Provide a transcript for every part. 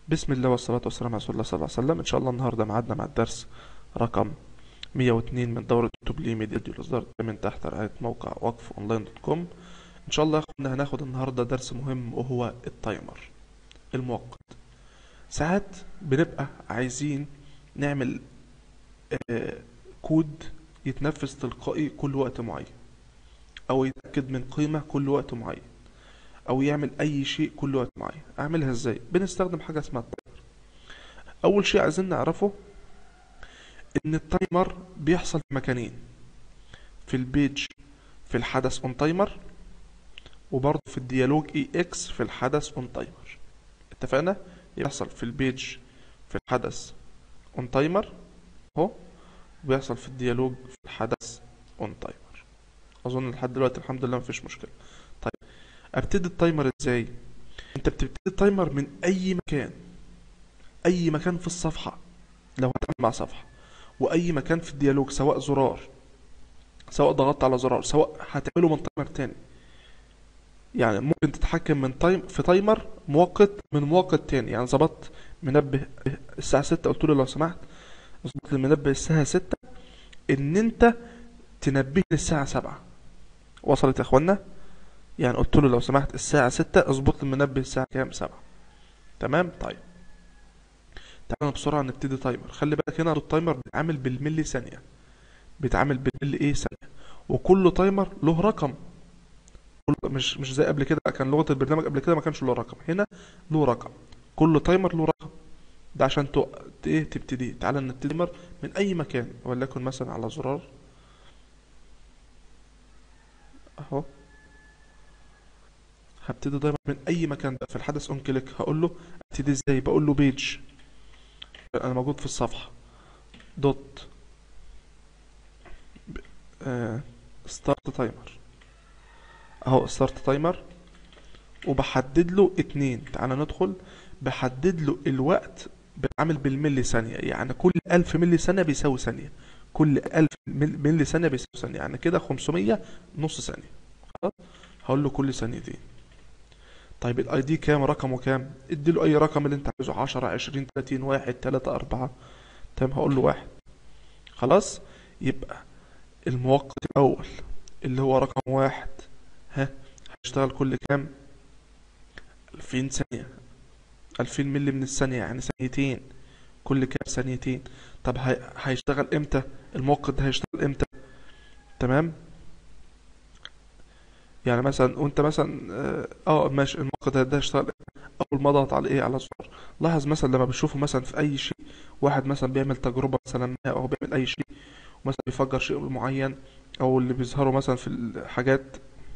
بسم الله والصلاة والسلام على رسول الله صلى الله عليه وسلم إن شاء الله النهاردة معادنا مع الدرس رقم 102 من دورة توبلي ميديا دي الإصدار من تحت رعاية موقع وقف أونلاين دوت كوم إن شاء الله يا أخوانا هناخد النهاردة درس مهم وهو التايمر المؤقت ساعات بنبقى عايزين نعمل آه كود يتنفذ تلقائي كل وقت معين أو يتأكد من قيمة كل وقت معين او يعمل اي شيء كل وقت معين اعملها ازاي بنستخدم حاجه اسمها التايمر اول شيء عايزين نعرفه ان التايمر بيحصل في مكانين في البيج في الحدث اون تايمر وبرضه في الديالوج اي اكس في الحدث اون تايمر اتفقنا يحصل في البيج في الحدث اون تايمر اهو وبيحصل في الديالوج في الحدث اون تايمر اظن لحد دلوقتي الحمد لله مفيش مشكله ابتدي التايمر ازاي انت بتبتدي التايمر من اي مكان اي مكان في الصفحة لو هتعمل مع صفحة واي مكان في الديالوج سواء زرار سواء ضغطت على زرار سواء هتعمله من تايمر تاني يعني ممكن تتحكم من تايم في تايمر مؤقت من مؤقت تاني يعني ظبطت منبه الساعة ستة قلت له لو سمحت ظبط المنبه الساعة ستة ان انت تنبهني الساعة سبعة وصلت يا اخوانا يعني قلت له لو سمحت الساعة ستة اظبط لي المنبه الساعة كام سبعة تمام طيب تعالى بسرعة نبتدي تايمر خلي بالك هنا التايمر بيتعامل بالملي ثانية بيتعامل بالملي ايه ثانية وكل تايمر له رقم مش مش زي قبل كده كان لغة البرنامج قبل كده ما كانش له رقم هنا له رقم كل تايمر له رقم ده عشان تو... ايه تبتدي تعالى نبتدي تايمر من اي مكان وليكن مثلا على زرار اهو هبتدي دايما من اي مكان ده في الحدث اون كليك هقول له ابتدي ازاي بقول له بيج انا موجود في الصفحه دوت ستارت تايمر اهو ستارت تايمر وبحدد له اتنين تعالى ندخل بحدد له الوقت بعمل بالملي ثانية يعني كل ألف ملي ثانية بيساوي ثانية كل ألف ملي ثانية بيساوي ثانية يعني كده خمسمية نص ثانية خلاص هقول له كل ثانيتين طيب الاي دي كام رقمه كام اديله اي رقم اللي انت عايزه 10 20 30 واحد 3 4 تمام هقول له واحد خلاص يبقى المؤقت الاول اللي هو رقم واحد ها هيشتغل كل كام 2000 ثانية 2000 ملي من الثانية يعني ثانيتين كل كام ثانيتين طب هي... هيشتغل امتى المؤقت ده هيشتغل امتى تمام يعني مثلا وانت مثلا اه ماشي المؤقت ده هيشتغل اول ما اضغط على ايه على الزرار لاحظ مثلا لما بشوفه مثلا في اي شيء واحد مثلا بيعمل تجربه مثلا ما او بيعمل اي شيء مثلا بيفجر شيء معين او اللي بيظهروا مثلا في الحاجات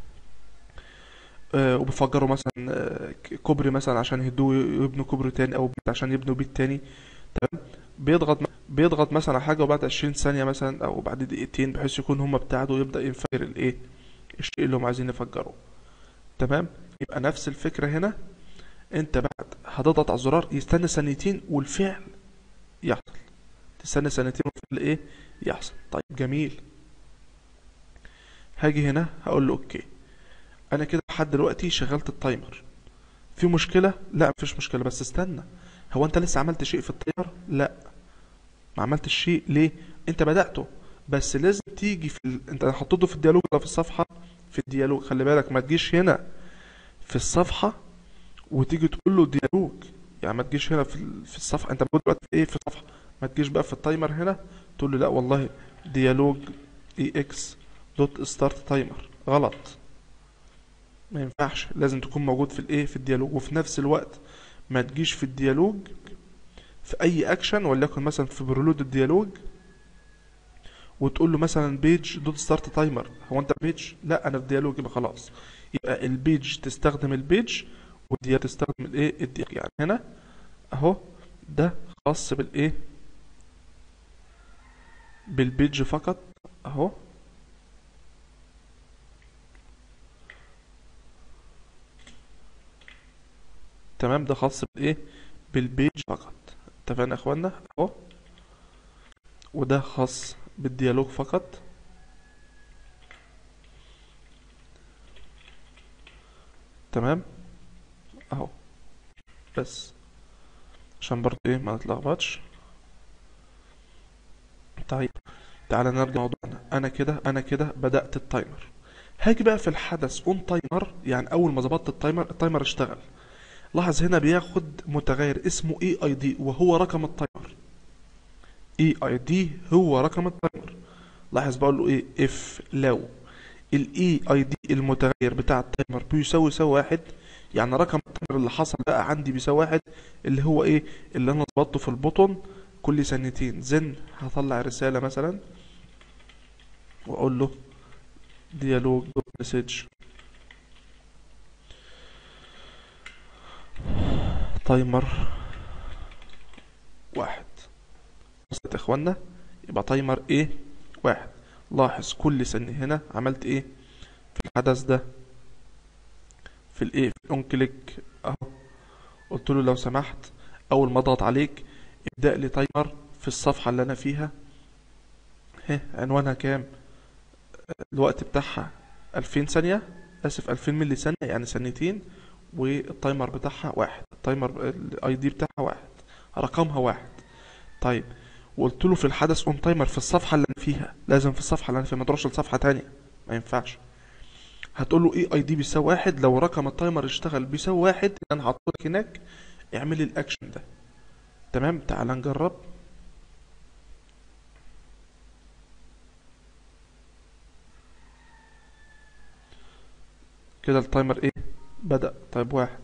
آه وبيفجروا مثلا آه كوبري مثلا عشان يهدوه يبنوا كوبري تاني او بيت عشان يبنوا بيت تاني تمام بيضغط بيضغط مثلا على حاجه وبعد 20 ثانيه مثلا او بعد دقيقتين بحيث يكون هم ابتعدوا ويبدا ينفجر الايه الشيء اللي هم عايزين يفجروه تمام يبقى نفس الفكرة هنا انت بعد هتضغط على الزرار يستنى ثانيتين والفعل يحصل تستنى ثانيتين والفعل ايه يحصل طيب جميل هاجي هنا هقول له اوكي انا كده لحد دلوقتي شغلت التايمر في مشكلة لا مفيش مشكلة بس استنى هو انت لسه عملت شيء في التايمر لا ما عملتش شيء ليه انت بدأته بس لازم تيجي في ال... انت حطيته في الديالوج ولا في الصفحة في الديالوج خلي بالك ما تجيش هنا في الصفحة وتيجي تقول له ديالوج يعني ما تجيش هنا في ال... في الصفحة انت موجود دلوقتي ايه في الصفحة ما تجيش بقى في التايمر هنا تقول له لا والله ديالوج اي اكس دوت ستارت تايمر غلط ما ينفعش لازم تكون موجود في الايه في الديالوج وفي نفس الوقت ما تجيش في الديالوج في اي اكشن وليكن مثلا في برولود الديالوج وتقول له مثلا بيج دوت ستارت تايمر هو انت بيج لا انا في ديالوج يبقى خلاص يبقى البيج تستخدم البيج والديالوج تستخدم الايه الديالوج يعني هنا اهو ده خاص بالايه بالبيج فقط اهو تمام ده خاص بالايه بالبيج فقط اتفقنا يا اخوانا اهو وده خاص بالديالوج فقط تمام اهو بس عشان برضه ايه ما نتلخبطش طيب تعالى نرجع موضوعنا انا كده انا كده بدأت التايمر هاجي بقى في الحدث اون تايمر يعني اول ما ظبطت التايمر التايمر اشتغل لاحظ هنا بياخد متغير اسمه اي اي دي وهو رقم التايمر اي اي دي هو رقم التايمر لاحظ بقول له ايه اف لو الاي اي دي المتغير بتاع التايمر بيساوي يساوي واحد يعني رقم التايمر اللي حصل بقى عندي بيساوي واحد اللي هو ايه اللي انا ظبطته في البوتون كل ثانيتين زن هطلع رسالة مثلا واقول له ديالوج دوت مسج تايمر واحد بصت يا اخوانا يبقى تايمر ايه واحد لاحظ كل ثانية هنا عملت ايه في الحدث ده في الايه في الاون كليك اهو قلت له لو سمحت اول ما اضغط عليك ابدأ لي تايمر في الصفحة اللي انا فيها ها عنوانها كام الوقت بتاعها 2000 ثانية اسف 2000 ملي ثانية يعني ثانيتين والتايمر بتاعها واحد التايمر الاي دي بتاعها واحد رقمها واحد طيب وقلت له في الحدث اون تايمر في الصفحة اللي انا فيها لازم في الصفحة اللي انا فيها ما تروحش لصفحة تانية ما ينفعش هتقول له اي اي دي بيساوي واحد لو رقم التايمر اشتغل بيساوي واحد انا هحط لك هناك اعمل لي الاكشن ده تمام تعال نجرب كده التايمر ايه بدأ طيب واحد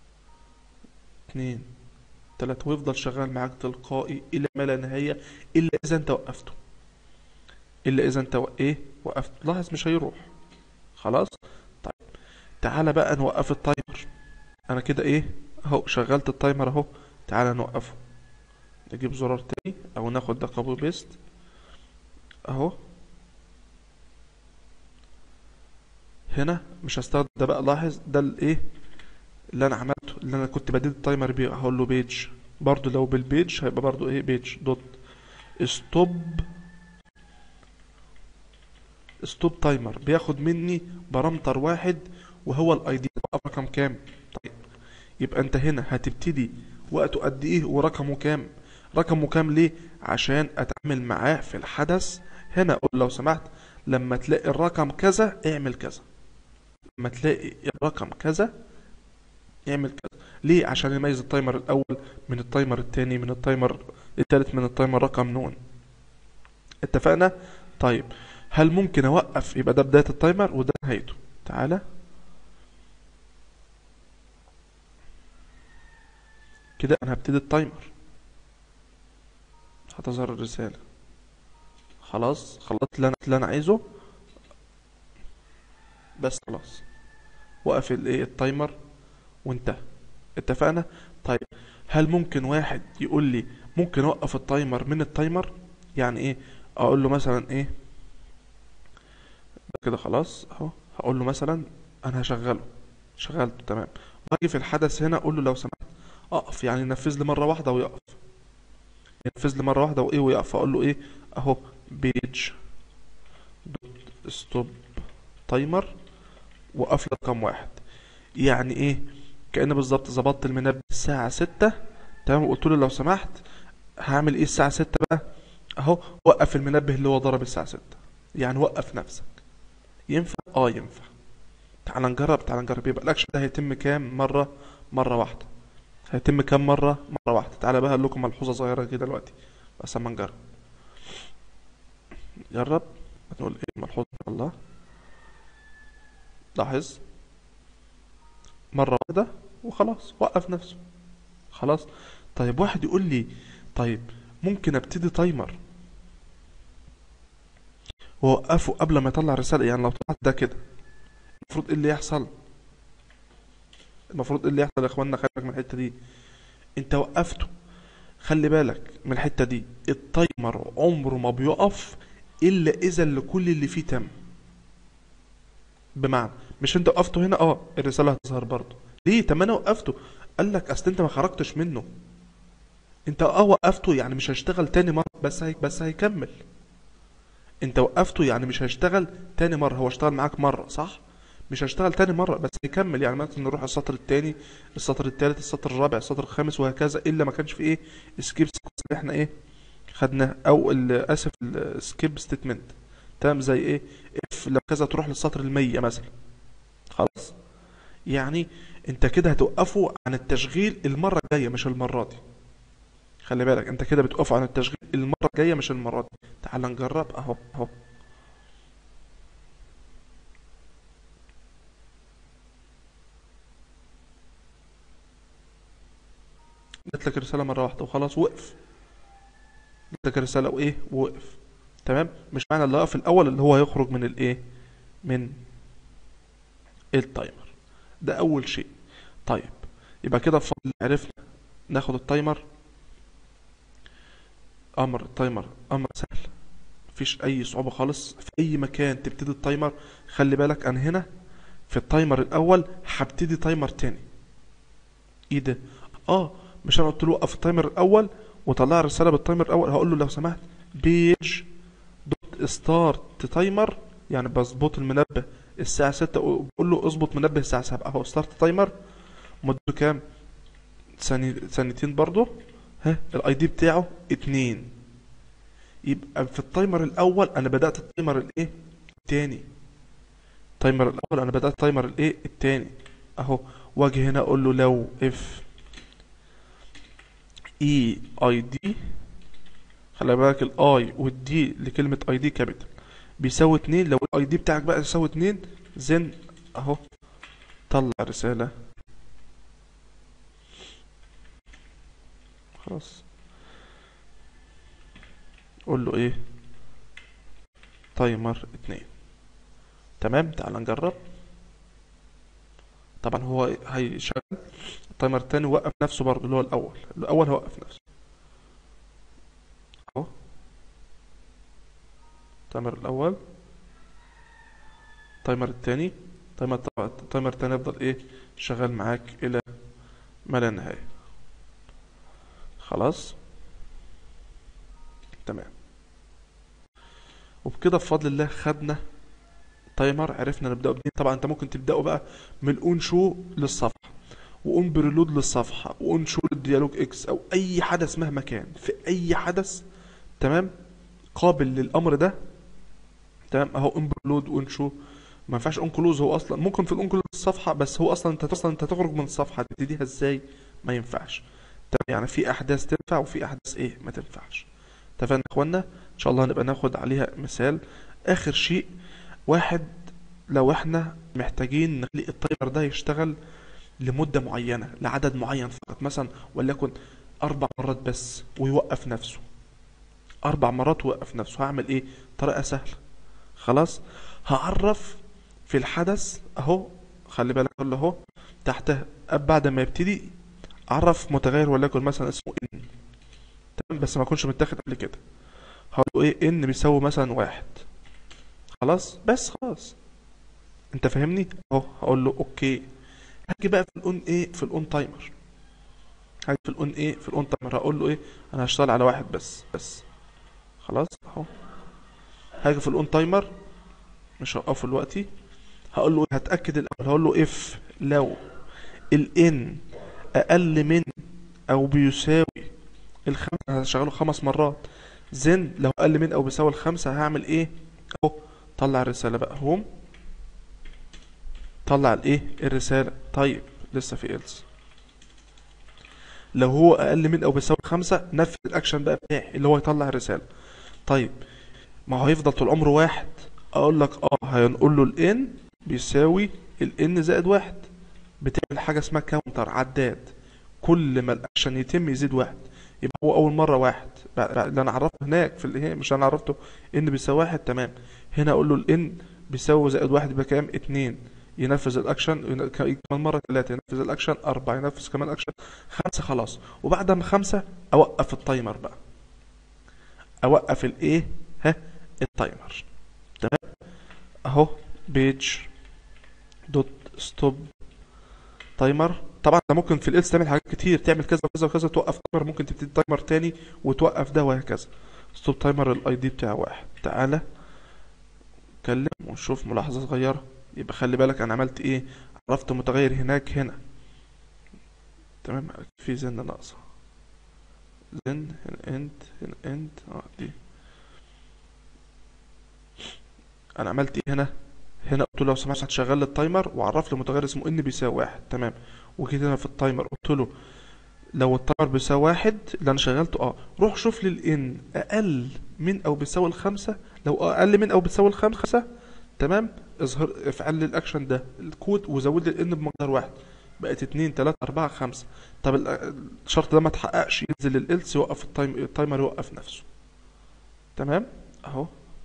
اتنين تلاتة ويفضل شغال معاك تلقائي إلى ما لا نهاية إلا إذا أنت وقفته إلا إذا أنت و- إيه وقفت لاحظ مش هيروح خلاص طيب تعالى بقى نوقف التايمر أنا كده إيه أهو شغلت التايمر أهو تعالى نوقفه نجيب زرار تاني أو ناخد ده كوبي بيست أهو هنا مش هستخدم ده بقى لاحظ ده الايه اللي انا عملته اللي انا كنت بديت التايمر بيه هقول له بيج برضو لو بالبيج هيبقى برضو ايه بيج دوت ستوب ستوب تايمر بياخد مني بارامتر واحد وهو الاي دي رقم كام طيب يبقى انت هنا هتبتدي وقته قد ايه ورقمه كام رقمه كام ليه عشان اتعامل معاه في الحدث هنا اقول لو سمحت لما تلاقي الرقم كذا اعمل كذا لما تلاقي الرقم كذا اعمل كذا ليه عشان يميز التايمر الاول من التايمر التاني من التايمر التالت من التايمر رقم نون اتفقنا طيب هل ممكن اوقف يبقى ده بداية التايمر وده نهايته تعالى كده انا هبتدي التايمر هتظهر الرسالة خلاص خلصت اللي انا اللي انا عايزه بس خلاص وقف الايه التايمر وانتهى اتفقنا طيب هل ممكن واحد يقول لي ممكن اوقف التايمر من التايمر يعني ايه اقول له مثلا ايه ده كده خلاص اهو هقول له مثلا انا هشغله شغلته تمام واجي في الحدث هنا اقول له لو سمحت اقف يعني نفذ لي مره واحده ويقف ينفذ لي مره واحده وايه ويقف اقول له ايه اهو بيج دوت ستوب تايمر وقف لي رقم واحد يعني ايه كأن بالظبط ظبطت المنبه الساعة ستة تمام وقلت له لو سمحت هعمل ايه الساعة ستة بقى اهو وقف المنبه اللي هو ضرب الساعة ستة يعني وقف نفسك ينفع اه ينفع تعال نجرب تعال نجرب يبقى الاكشن ده هيتم كام مرة مرة واحدة هيتم كام مرة مرة واحدة تعالى بقى اقول لكم ملحوظة صغيرة كده دلوقتي بس اما نجرب جرب هنقول ايه ملحوظة الله لاحظ مرة واحدة وخلاص وقف نفسه خلاص طيب واحد يقول لي طيب ممكن ابتدي تايمر ووقفه قبل ما يطلع رسالة يعني لو طلعت ده كده المفروض ايه اللي يحصل المفروض ايه اللي يحصل يا اخوانا خلي بالك من الحتة دي انت وقفته خلي بالك من الحتة دي التايمر عمره ما بيقف الا اذا اللي كل اللي فيه تم بمعنى مش انت وقفته هنا اه الرسالة هتظهر برضه ليه طب ما انا وقفته قال لك اصل انت ما خرجتش منه انت اه وقفته يعني مش هيشتغل تاني مرة بس هي بس هيكمل انت وقفته يعني مش هيشتغل تاني مرة هو اشتغل معاك مرة صح مش هشتغل تاني مرة بس هيكمل يعني ممكن نروح السطر التاني السطر التالت السطر الرابع السطر الخامس وهكذا الا ما كانش في ايه سكيب سيكونس اللي احنا ايه خدناه او ال- اسف السكيب ستيتمنت تمام زي ايه اف لو كذا تروح للسطر المية مثلا خلاص يعني انت كده هتوقفه عن التشغيل المرة الجاية مش المرة دي خلي بالك انت كده بتوقفه عن التشغيل المرة الجاية مش المرة دي تعال نجرب اهو اهو جات لك الرسالة مرة واحدة وخلاص وقف جات لك الرسالة وايه ووقف تمام مش معنى اللي وقف الاول اللي هو هيخرج من الايه من التايمر ده اول شيء طيب يبقى كده بفضل عرفنا ناخد التايمر امر التايمر امر سهل مفيش اي صعوبة خالص في اي مكان تبتدي التايمر خلي بالك انا هنا في التايمر الاول هبتدي تايمر تاني ايه ده اه مش انا قلت له وقف التايمر الاول وطلع رسالة بالتايمر الاول هقول له لو سمحت بيج دوت ستارت تايمر يعني بظبط المنبه الساعة ستة وبقول له اظبط منبه الساعة سبعة اهو ستارت تايمر مدته كام ثاني ثانيتين برضو ها الاي دي بتاعه اتنين يبقى في التايمر الاول انا بدأت التايمر الايه التاني التايمر الاول انا بدأت التايمر الايه التاني اهو واجي هنا اقول له لو اف اي اي دي خلي بالك الاي والدي لكلمة اي دي كابيتال بيساوي اتنين لو الاي دي بتاعك بقى يساوي اتنين زن اهو طلع رسالة خلاص قول له ايه تايمر اتنين تمام تعال نجرب طبعا هو هيشغل التايمر التاني وقف نفسه برضه اللي هو الاول الاول هوقف نفسه اهو التايمر الاول التايمر التاني تايمر التايمر التاني يفضل ايه شغال معاك الى ما لا نهاية خلاص تمام وبكده بفضل الله خدنا تايمر عرفنا نبدأه منين طبعا انت ممكن تبدأه بقى من اون شو للصفحة واون بريلود للصفحة واون شو للديالوج اكس او اي حدث مهما كان في اي حدث تمام قابل للامر ده تمام اهو اون بريلود واون شو ما ينفعش اون كلوز هو اصلا ممكن في الاون كلوز الصفحة بس هو اصلا انت اصلا انت تخرج من الصفحة تبتديها ازاي ما ينفعش تمام يعني في احداث تنفع وفي احداث ايه ما تنفعش اتفقنا يا اخوانا ان شاء الله هنبقى ناخد عليها مثال اخر شيء واحد لو احنا محتاجين نخلي التايمر ده يشتغل لمدة معينة لعدد معين فقط مثلا وليكن اربع مرات بس ويوقف نفسه اربع مرات ويوقف نفسه هعمل ايه طريقة سهلة خلاص هعرف في الحدث اهو خلي بالك اقول له اهو تحته بعد ما يبتدي اعرف متغير وليكن مثلا اسمه ان تمام بس ما يكونش متاخد قبل كده هقول له ايه ان بيساوي مثلا واحد خلاص بس خلاص انت فاهمني اهو هقول له اوكي هاجي بقى في الاون ايه في الاون تايمر هاجي في الاون ايه في الاون تايمر هقول له ايه انا هشتغل على واحد بس بس خلاص اهو هاجي في الاون تايمر مش هوقفه دلوقتي هقول له هتاكد الاول هقول له اف لو الان اقل من او بيساوي الخمسة هشغله خمس مرات زن لو اقل من او بيساوي الخمسة هعمل ايه اهو طلع الرسالة بقى هوم طلع الايه الرسالة طيب لسه في إلس لو هو اقل من او بيساوي خمسة نفذ الاكشن بقى بتاعي اللي هو يطلع الرسالة طيب ما هو هيفضل طول عمره واحد اقول لك اه هنقول له الان بيساوي الان زائد واحد بتعمل حاجة اسمها كاونتر عداد كل ما الاكشن يتم يزيد واحد يبقى هو اول مرة واحد بعد اللي انا عرفته هناك في اللي هي مش انا عرفته ان بيساوي واحد تمام هنا اقول له الان بيساوي زائد واحد يبقى كام اتنين ينفذ الاكشن كمان مرة ثلاثة ينفذ الاكشن اربعة ينفذ كمان اكشن خمسة خلاص وبعد ما خمسة اوقف التايمر بقى اوقف الايه ها التايمر تمام اهو بيج دوت ستوب تايمر طبعا انت ممكن في الالس تعمل حاجات كتير تعمل كذا وكذا وكذا توقف تايمر ممكن تبتدي تايمر تاني وتوقف ده وهكذا ستوب تايمر الاي دي بتاعه واحد تعالى اتكلم ونشوف ملاحظة صغيرة يبقى خلي بالك انا عملت ايه عرفت متغير هناك هنا تمام في زن ناقصة زن هنا انت هنا انت اه دي انا عملت ايه هنا هنا قلت له لو سمحت هتشغل لي التايمر وعرف لي متغير اسمه ان بيساوي واحد تمام وجيت هنا في التايمر قلت له لو التايمر بيساوي واحد اللي انا شغلته اه روح شوف لي الان اقل من او بيساوي الخمسة لو اقل من او بتساوي الخمسة تمام اظهر افعل لي الاكشن ده الكود وزود لي الان بمقدار واحد بقت اتنين تلاتة اربعة خمسة طب ال- الشرط ده ما اتحققش ينزل الالس يوقف التايم التايمر يوقف نفسه تمام اهو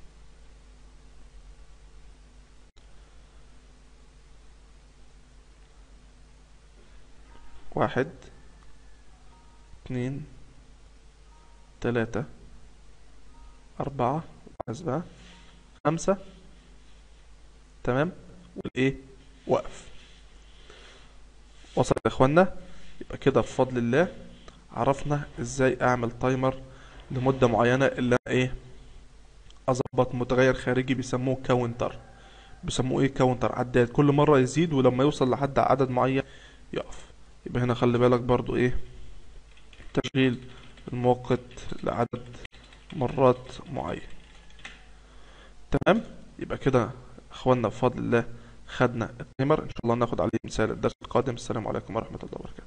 واحد اتنين تلاتة أربعة بقى خمسة تمام والإيه وقف وصل يا إخوانا يبقى كده بفضل الله عرفنا إزاي أعمل تايمر لمدة معينة اللي أنا إيه أظبط متغير خارجي بيسموه كاونتر بيسموه إيه كاونتر عداد كل مرة يزيد ولما يوصل لحد عدد معين يقف يبقى هنا خلي بالك برضو إيه تشغيل المؤقت لعدد مرات معين تمام يبقى كده اخوانا بفضل الله خدنا التايمر ان شاء الله ناخد عليه مثال الدرس القادم السلام عليكم ورحمة الله وبركاته